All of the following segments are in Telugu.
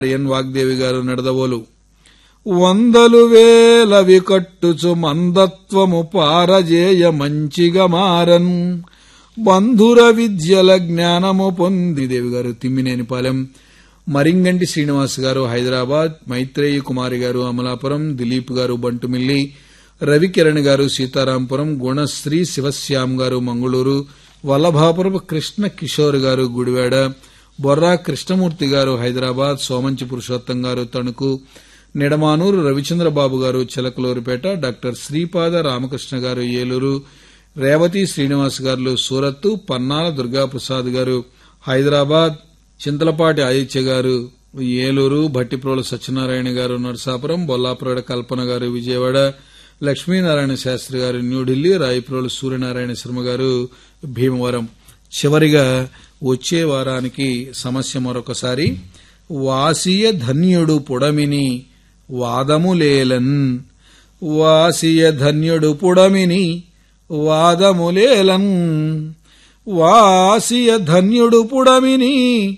ఎన్ వాగ్దేవి గారు నడదవోలు వందలు వేలవి కట్టుచు మందత్వము పారజేయ మంచిగా మారన్ బంధుర విద్యల జ్ఞానము పొంది దేవి గారు తిమ్మినేనిపాలెం మరింగంటి శ్రీనివాస్ గారు హైదరాబాద్ మైత్రేయి కుమారి గారు అమలాపురం దిలీప్ గారు బంటుమిల్లి రవికిరణ్ గారు సీతారాంపురం గుణశ్రీ శివశ్యామ్ గారు మంగళూరు వల్లభాపురం కృష్ణ కిషోర్ గారు గుడివాడ బొర్రా కృష్ణమూర్తి గారు హైదరాబాద్ సోమంచి పురుషోత్తం గారు తణుకు నిడమానూరు రవిచంద్రబాబు గారు చిలకలూరుపేట డాక్టర్ శ్రీపాద రామకృష్ణ గారు ఏలూరు రేవతి శ్రీనివాస్ గారు సూరత్తు పన్నాల దుర్గాప్రసాద్ గారు హైదరాబాద్ చింతలపాటి ఆదిత్య గారు ఏలూరు భట్టిప్రోలు సత్యనారాయణ గారు నరసాపురం బొల్లాపురడ కల్పన గారు విజయవాడ లక్ష్మీనారాయణ శాస్త్రి గారు న్యూఢిల్లీ రాయప్రోలు సూర్యనారాయణ శర్మ గారు భీమవరం చివరిగా వచ్చే వారానికి సమస్య మరొకసారి వాసియ ధన్యుడు పుడమిని వాదములేలన్ వాసియ ధన్యుడు పుడమిని వాదములేలన్ వాసియ ధన్యుడు పుడమిని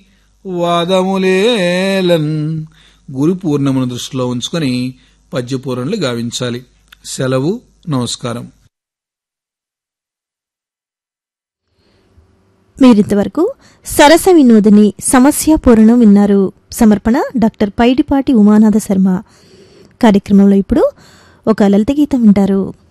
వాదములేలన్ గురు పూర్ణమును దృష్టిలో ఉంచుకొని పద్యపూరణలు గావించాలి సెలవు నమస్కారం మీరింతవరకు సరస వినోదిని సమస్య పూరణం విన్నారు సమర్పణ డాక్టర్ పైడిపాటి ఉమానాథ శర్మ కార్యక్రమంలో ఇప్పుడు ఒక లలిత గీతం వింటారు